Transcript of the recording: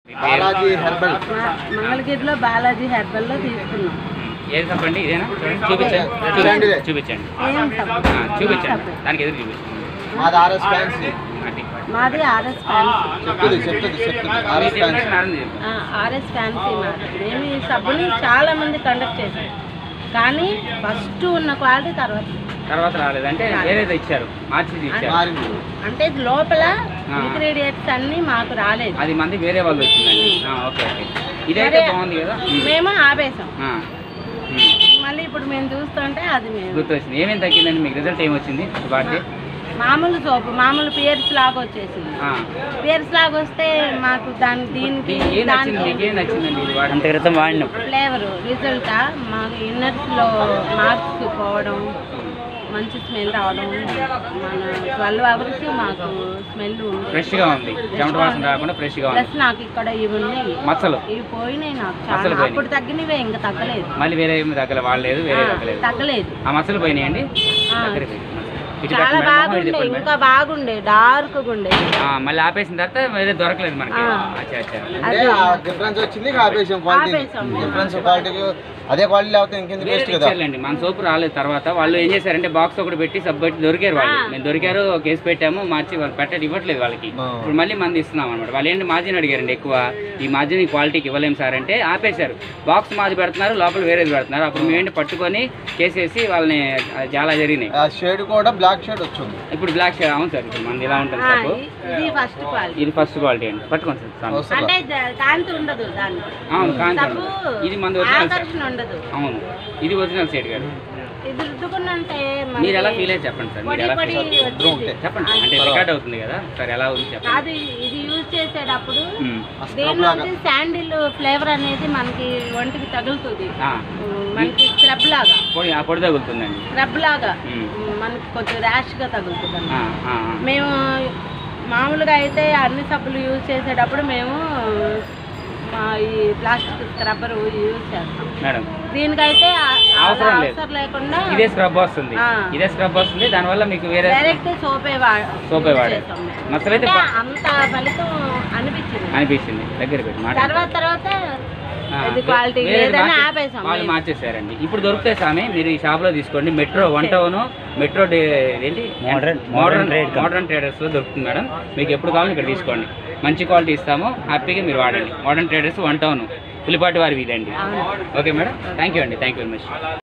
Balaji herbal మా- మంగళగిరిలో బాలాజీ హెర్బల్లో తీసుకున్నాం ఏది తప్పండి ఇదేనా చూడండి చూపించండి ఇలాంటిదే. చూపించండి ఏం సబ్బు? ఆ, చూపించండి సబ్బు. దానికి ఎదురు చూపించండి మాది ఆర్ఎస్ ఫ్యాన్సీ అది మాది ఆర్ఎస్ ఫ్యాన్సీ చెప్తుంది చెప్తుంది చెప్తుంది మీరు ఆర్ఎస్ చెప్పినట్టు ఫ్యాన్సీ నారదు చెప్పు. ఆ, ఆర్ఎస్ ఫ్యాన్సీ మాది మేము ఈ సబ్బుని చాలా మంది కండక్ట్ చేశాం కానీ ఫస్ట్ ఉన్న క్వాలిటీ తర్వాత తర్వాత రాలేదు అంటే వేరేదో ఇచ్చారు మార్చి ఇచ్చారు మారింది అంటే ఇది లోపల ఆ. ఇంగ్రీడియంట్స్ అన్ని మాకు రాలేదు అది మంది వేరే వాళ్ళు వచ్చిందండి ఆ, ఓకే ఓకే ఇదైతే సరే. బాగుంది కదా ఉమ్. మేము ఆపేసాం ఆ. ఉమ్. మళ్ళీ ఇప్పుడు మేము చూస్తుంటే అది మేము గుర్తొచ్చింది ఏమేమి తగ్గిందండి మీకు రిజల్ట్ ఏమొచ్చింది వాటి మామూలు సోపు మామూలు పియర్స్ లాగా వచ్చేసింది ఆ. పియర్స్ లాగా వస్తే మాకు దాని దీనికి దీ- ఏం నచ్చింది మీకు ఏం నచ్చిందండి ఇది వాడిన క్రితం వాడిన ఫ్లేవర్ రిజల్ట్ మాకు ఇన్నర్స్ లో మార్క్స్ పోవడం మంచి స్మెల్ రావడం మన ట్వెల్వ్ అవర్స్ మాకు స్మెల్ ఉంది ఫ్రెష్గా ఉంది చెమట వాసన రాకుండా ఫ్రెష్గా ఉంది ప్లస్ నాకు ఇక్కడ ఇవి ఉన్నాయి మచ్చలు ఇవి పోయినాయి నాకు మచ్చలు చాలా పోయినాయి. అప్పుడు తగ్గినవే ఇంకా తగ్గలేదు మళ్ళీ వేరే ఏమి తగ్గలేదు వాడలేదు వేరే ఆ, తగ్గలేదు తగ్గలేదు ఆ మచ్చలు పోయినాయండి ఆ. దగ్గర పోయి మచ్చలు. ఇటు చాలా పెట్టండి మేడం, ఇటు బాగుండే తిప్పండి మేడం. ఇంకా బాగుండే డార్క్ ఉండే ఆ, మళ్ళీ ఆపేసిన తర్వాత వేరే దొరకలేదు మనకి ఆ. అచ్చా అచ్చా అంటే ఆ డిఫరెన్స్ వచ్చింది ఇక ఆపేసాం క్వాలిటీ ఆపేసాం. డిఫరెన్స్ క్వాలిటీ అదే క్వాలిటీ లేకపోతే ఇంకెందుకు వేరే వేస్ట్ కదా ఇచ్చారులేండి మన సోపు రాలేదు తర్వాత వాళ్ళు ఏం చేశారంటే బాక్స్ ఒకటి పెట్టి సబ్ పెట్టి దొరికారు వాళ్ళు ఆ. మేము దొరికారు కేసు పెట్టాము మార్చి వాళ్ళు పెట్టడం ఇవ్వట్లేదు వాళ్ళకి ఆ. ఇప్పుడు మళ్ళీ మంది ఇస్తున్నాం అనమాట వాళ్ళు ఏంటి మార్జిన్ అడిగారండి ఎక్కువ ఈ మార్జిన్ ఈ క్వాలిటీకి ఇవ్వలేము సార్ అంటే ఆపేశారు బాక్స్ మాది పెడుతున్నారు లోపల వేరేది పెడుతున్నారు అప్పుడు మేము ఏంటి పట్టుకొని కేసేసి వాళ్ళని ఆ, చాలా జరిగినాయి ఆ షేడ్ కూడా బ్లాక్ షేడ్ వచ్చింది ఇప్పుడు బ్లాక్ షేడ్ అవును సార్ ఇప్పుడు మనది ఇలా ఉంటుంది ఆ, సబ్బు ఇ- ఇది ఫస్ట్ క్వాలిటీ ఇది ఫస్ట్ క్వాలిటీ అండి పట్టుకోండి సార్ చాలు. వస్తుందా? అంటే ద- కాంతి ఉండదు దానికి అవును కాంతి సబ్బు ఉండదు. ఇది మనది ఒరిజినల్ సార్ ఆకర్షణ ఉండదు అవును ఇది ఒరిజినల్ సైడ్ గారు ఇది రుద్దుకున్నంటే మీరు ఎలా ఫీల్ అయ్యి చెప్పండి సార్ మీరు పొడి ఎలా పొడి ఫీల్ వచ్చేది. ఉంటే. చెప్పండి అంటే రికార్డ్ అవుతుంది కదా సార్ ఎలా ఉంది చెప్పండి కాదు ఇది యూజ్ చేసేటప్పుడు ఉమ్. ఆ స్క్రబ్ దీనిలో లాగా శాండిల్ ఫ్లేవర్ అనేది మనకి ఒంటికి తగులుతుంది ఆ, ఉమ్, మనకి స్క్రబ్ లాగా పొడి ఆ పొడి తగులుతుందండి స్క్రబ్ లాగా ఉమ్. ఉమ్, మనకి కొంచెం ర్యాష్ గా తగులుతుంది ఆ, ఆ, ఆ. మేము మామూలుగా అయితే అన్ని సబ్బులు యూజ్ చేసేటప్పుడు మేము మా ఈ ప్లాస్టిక్ స్క్రబ్బర్ యూజ్ చేస్తాం మేడం దీనికైతే ఆ- అలా అవసరం లేదు. అవసరం లేకుండా ఇదే స్క్రబ్ వస్తుంది ఆ. ఇదే స్క్రబ్ వస్తుంది దానివల్ల మీకు వేరే డైరెక్ట్ సోపే వా సోపే యూజ్ వాడారు. చేస్తాం మేము. మసలైతే అంటే ప- అంత ఫలితం అనిపించింది అనిపించింది దగ్గర పెట్టి మాట తర్వాత తర్వాత ఆ, ఇది క్వాలిటీ వేరేది లేదని మార్చే- ఆపేసాం వాళ్ళు మేము. మార్చేసారండి ఇప్పుడు దొరుకుతాయి స్వామి మీరు ఈ షాప్ లో తీసుకోండి మెట్రో వన్ టౌన్ మెట్రో డే- ఏంటి మోడర్న్ మోడర్న్ మోడర్న్ ట్రేడర్స్ లో దొరుకుతుంది మేడం మీకు ఎప్పుడు కావాలో ఇక్కడ తీసుకోండి మంచి క్వాలిటీ ఇస్తాము హ్యాపీగా మీరు వాడండి modern traders one town Pulipati వారి వీధండి అవును ఓకే మేడం థ్యాంక్ యూ అండి థ్యాంక్ యూ వెరీ మచ్